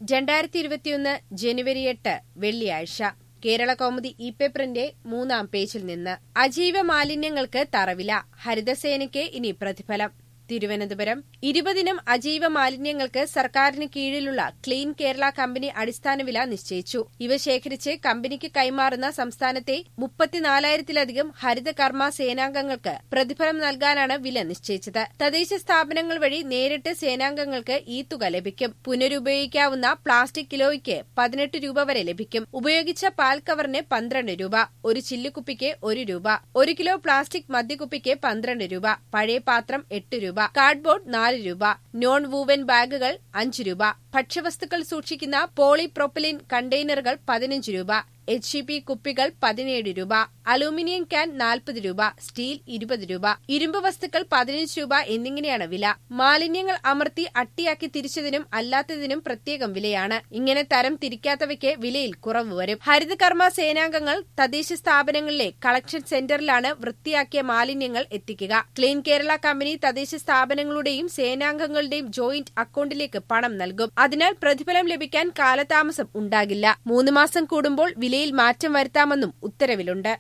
രണ്ടായിരത്തി ഇരുപത്തിയൊന്ന് ജനുവരി എട്ട് വെള്ളിയാഴ്ച കേരള കൗമുദി ഇ പേപ്പറിന്റെ മൂന്നാം പേജിൽ നിന്ന് അജൈവ മാലിന്യങ്ങൾക്ക് തറവില ഹരിതസേനയ്ക്ക് ഇനി പ്രതിഫലം തിരുവനന്തപുരം ഇരുപതിനം അജൈവ മാലിന്യങ്ങൾക്ക് സർക്കാരിന് കീഴിലുള്ള ക്ലീൻ കേരള കമ്പനി അടിസ്ഥാന വില നിശ്ചയിച്ചു ഇവ ശേഖരിച്ച് കമ്പനിക്ക് കൈമാറുന്ന സംസ്ഥാനത്തെ മുപ്പത്തിനാലായിരത്തിലധികം ഹരിത കർമ്മ സേനാംഗങ്ങൾക്ക് പ്രതിഫലം നൽകാനാണ് വില നിശ്ചയിച്ചത് തദ്ദേശ സ്ഥാപനങ്ങൾ വഴി നേരിട്ട് സേനാംഗങ്ങൾക്ക് ഈ തുക ലഭിക്കും പുനരുപയോഗിക്കാവുന്ന പ്ലാസ്റ്റിക് കിലോയ്ക്ക് പതിനെട്ട് രൂപ വരെ ലഭിക്കും ഉപയോഗിച്ച പാൽ കവറിന് പന്ത്രണ്ട് രൂപ ഒരു ചില്ലുകുപ്പിക്ക് ഒരു രൂപ ഒരു കിലോ പ്ലാസ്റ്റിക് മദ്യക്കുപ്പിക്ക് പന്ത്രണ്ട് രൂപ പഴയ പാത്രം എട്ട് രൂപ കാർഡ്ബോർഡ് നാല് രൂപ നോൺ വൂവൻ ബാഗുകൾ അഞ്ച് രൂപ ഭക്ഷ്യവസ്തുക്കൾ സൂക്ഷിക്കുന്ന പോളിപ്രോപ്പിലിൻ കണ്ടെയ്നറുകൾ പതിനഞ്ച് രൂപ എച്ച് ഇ പി കുപ്പികൾ പതിനേഴ് രൂപ അലൂമിനിയം ക്യാൻ നാൽപ്പത് രൂപ സ്റ്റീൽ ഇരുപത് രൂപ ഇരുമ്പ് വസ്തുക്കൾ പതിനഞ്ച് രൂപ എന്നിങ്ങനെയാണ് വില മാലിന്യങ്ങൾ അമർത്തി അട്ടിയാക്കി തിരിച്ചതിനും അല്ലാത്തതിനും പ്രത്യേകം വിലയാണ് ഇങ്ങനെ തരം തിരിക്കാത്തവയ്ക്ക് വിലയിൽ കുറവ് വരും ഹരിതകർമ്മ സേനാംഗങ്ങൾ തദ്ദേശ സ്ഥാപനങ്ങളിലെ കളക്ഷൻ സെന്ററിലാണ് വൃത്തിയാക്കിയ മാലിന്യങ്ങൾ എത്തിക്കുക ക്ലീൻ കേരള കമ്പനി തദ്ദേശ സ്ഥാപനങ്ങളുടെയും സേനാംഗങ്ങളുടെയും ജോയിന്റ് അക്കൌണ്ടിലേക്ക് പണം നൽകും അതിനാൽ പ്രതിഫലം ലഭിക്കാൻ കാലതാമസം ഉണ്ടാകില്ല മൂന്ന് മാസം കൂടുമ്പോൾ വിലയിൽ മാറ്റം വരുത്താമെന്നും ഉത്തരവിലുണ്ട്